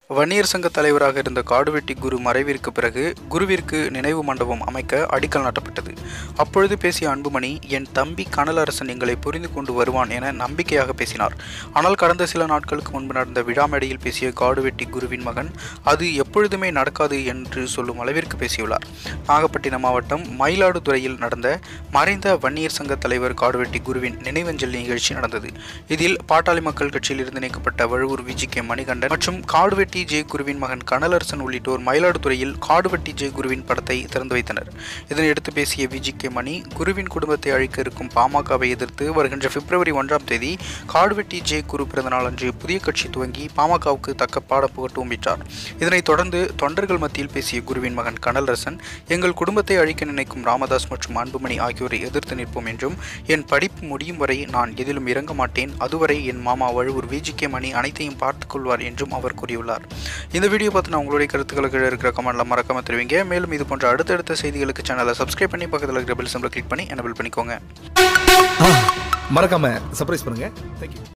வன்னியர் சங்க தலைவராக இருந்த காடுவெட்டி குரு மறைவிற்கு பிறகு குருவிற்கு நினைவு மண்டபம் அமைக்க அடிக்கல் நாட்டப்பட்டது அப்பொழுது பேசிய அன்புமணி என் தம்பி கனலரசன் எங்களை புரிந்து கொண்டு வருவான் என நம்பிக்கையாக பேசினார் ஆனால் கடந்த சில நாட்களுக்கு முன்பு நடந்த விழா மேடையில் பேசிய காடுவெட்டி குருவின் மகன் அது எப்பொழுதுமே நடக்காது என்று சொல்லும் அளவிற்கு பேசியுள்ளார் நாகப்பட்டினம் மாவட்டம் மயிலாடுதுறையில் நடந்த மறைந்த வன்னியர் சங்க தலைவர் காடுவெட்டி குருவின் நினைவஞ்சலி நிகழ்ச்சி நடந்தது இதில் பாட்டாளி மக்கள் கட்சியில் இருந்து நீக்கப்பட்ட வழுவூர் விஜி கே மணிகண்டன் மற்றும் காடுவெட்டி ஜே குருவின் மகன் கனலரசன் உள்ளிட்டோர் மயிலாடுதுறையில் காடுவெட்டி ஜே குருவின் படத்தை திறந்து வைத்தனர் இதனையடுத்து பேசிய விஜி கே மணி குருவின் குடும்பத்தை அழிக்க இருக்கும் பாமகவை எதிர்த்து வருகின்ற பிப்ரவரி ஒன்றாம் தேதி காடுவெட்டி ஜே குரு பிறந்தநாள் அன்று புதிய கட்சி துவங்கி பாமகவுக்கு தக்க பாட புகட்டும் என்றார் இதனைத் தொடர்ந்து தொண்டர்கள் மத்தியில் பேசிய குருவின் மகன் கனலரசன் எங்கள் குடும்பத்தை அழிக்க நினைக்கும் ராமதாஸ் மற்றும் அன்புமணி ஆகியோரை எதிர்த்து நிற்போம் என்றும் என் படிப்பு முடியும் வரை நான் எதிலும் இறங்க மாட்டேன் அதுவரை என் மாமா வழுவூர் விஜி கே மணி அனைத்தையும் பார்த்துக் கொள்வார் என்றும் அவர் கூறியுள்ளார் இந்த வீடியோ பார்த்து உங்களுடைய கருத்துக்களை கீழே இருக்கிற கமெண்ட்ல மறக்காம தெரிவிங்க மேலும் இது போன்ற அடுத்தடுத்த செய்திகளுக்கு சேனலை சப்ஸ்கிரைப் பண்ணி பக்கத்தில் இருக்கிற பெல் சிம்பிளை கிளிக் பண்ணி எனபிள் பண்ணிக்கோங்க மறக்காம சர்ப்ரைஸ் பண்ணுங்க தேங்க்யூ